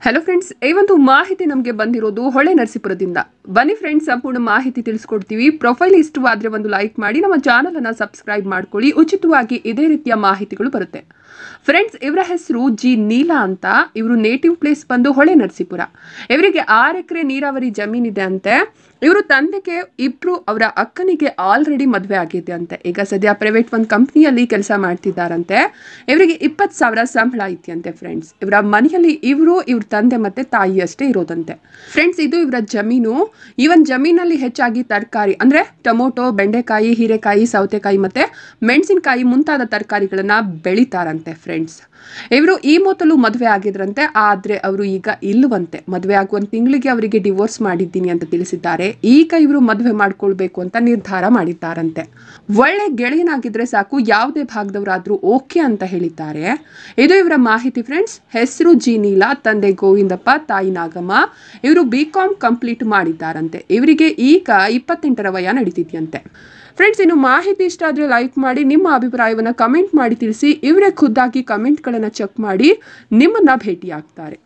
hello friends ಈ ಒಂದು ಮಾಹಿತಿ ನಮಗೆ ಬಂದಿರೋದು ಹೊಳೆ ನರಸೀಪುರದಿಂದ ಬನ್ನಿ ಫ್ರೆಂಡ್ಸ್ ಸಂಪೂರ್ಣ ಮಾಹಿತಿ ತಿಳಿಸ್ಕೊಡ್ತೀವಿ ಪ್ರೊಫೈಲ್ ಇಷ್ಟವಾದ್ರೆ ಒಂದು ಲೈಕ್ ಮಾಡಿ ನಮ್ಮ ಚಾನಲ್ ಅನ್ನ ಸಬ್ಸ್ಕ್ರೈಬ್ ಮಾಡ್ಕೊಳ್ಳಿ ಉಚಿತವಾಗಿ ಇದೇ ರೀತಿಯ ಮಾಹಿತಿಗಳು ಬರುತ್ತೆ ಫ್ರೆಂಡ್ಸ್ ಇವರ ಹೆಸರು ಜಿ ನೀಲಾ ಅಂತ ಇವರು ನೇಟಿವ್ ಪ್ಲೇಸ್ ಬಂದು ಹೊಳೆ ನರಸೀಪುರ ಇವರಿಗೆ ಆರು ಎಕರೆ ನೀರಾವರಿ ಜಮೀನಿದೆ ಅಂತೆ ಇವರು ತಂದೆಗೆ ಇಬ್ರು ಅವರ ಅಕ್ಕನಿಗೆ ಆಲ್ರೆಡಿ ಮದುವೆ ಆಗಿದೆ ಅಂತೆ ಈಗ ಸದ್ಯ ಪ್ರೈವೇಟ್ ಒಂದು ಕಂಪ್ನಿಯಲ್ಲಿ ಕೆಲಸ ಮಾಡ್ತಿದ್ದಾರಂತೆ ಇವರಿಗೆ ಇಪ್ಪತ್ತು ಸಾವಿರ ಸಂಬಳ ಐತಿಯಂತೆ ಫ್ರೆಂಡ್ಸ್ ಇವರ ಮನೆಯಲ್ಲಿ ಇವರು ಇವ್ರ ತಂದೆ ಮತ್ತೆ ತಾಯಿ ಅಷ್ಟೇ ಇರೋದಂತೆ ಫ್ರೆಂಡ್ಸ್ ಇದು ಇವರ ಜಮೀನು ಈ ಒಂದು ಜಮೀನಲ್ಲಿ ಹೆಚ್ಚಾಗಿ ತರಕಾರಿ ಅಂದ್ರೆ ಟೊಮೊಟೊ ಬೆಂಡೆಕಾಯಿ ಹೀರೆಕಾಯಿ ಸೌತೆಕಾಯಿ ಮತ್ತೆ ಮೆಣಸಿನಕಾಯಿ ಮುಂತಾದ ತರಕಾರಿಗಳನ್ನ ಬೆಳಿತಾರಂತೆ ಫ್ರೆಂಡ್ಸ್ ಇವರು ಈ ಮೊದಲು ಮದುವೆ ಆಗಿದ್ರಂತೆ ಆದ್ರೆ ಅವರು ಈಗ ಇಲ್ಲವಂತೆ ಮದುವೆ ಆಗುವ ತಿಂಗಳಿಗೆ ಅವರಿಗೆ ಡಿವೋರ್ಸ್ ಮಾಡಿದ್ದೀನಿ ಅಂತ ತಿಳಿಸಿದ್ದಾರೆ ಈಗ ಇವರು ಮದುವೆ ಮಾಡ್ಕೊಳ್ಬೇಕು ಅಂತ ನಿರ್ಧಾರ ಮಾಡಿದ್ದಾರಂತೆ ಒಳ್ಳೆ ಗೆಳೆಯನಾಗಿದ್ರೆ ಸಾಕು ಯಾವುದೇ ಭಾಗದವರಾದ್ರೂ ಓಕೆ ಅಂತ ಹೇಳಿದ್ದಾರೆ ಇದು ಇವರ ಮಾಹಿತಿ ಫ್ರೆಂಡ್ಸ್ ಹೆಸರು ಜಿ ನೀಲಾ ತಂದೆ ಗೋವಿಂದಪ್ಪ ತಾಯಿ ನಾಗಮ್ಮ ಇವರು ಬಿ ಕಾಮ್ ಕಂಪ್ಲೀಟ್ ಮಾಡಿದ್ದಾರಂತೆ ಇವರಿಗೆ ಈಗ ಇಪ್ಪತ್ತೆಂಟರ ವಯ ನಡೀತಿದ್ಯಂತೆ ಫ್ರೆಂಡ್ಸ್ ಇನ್ನು ಮಾಹಿತಿ ಇಷ್ಟ ಆದರೆ ಲೈಕ್ ಮಾಡಿ ನಿಮ್ಮ ಅಭಿಪ್ರಾಯವನ್ನು ಕಮೆಂಟ್ ಮಾಡಿ ತಿಳಿಸಿ ಇವರೇ ಖುದ್ದಾಗಿ ಕಮೆಂಟ್ಗಳನ್ನು ಚೆಕ್ ಮಾಡಿ ನಿಮ್ಮನ್ನ ಭೇಟಿ ಆಗ್ತಾರೆ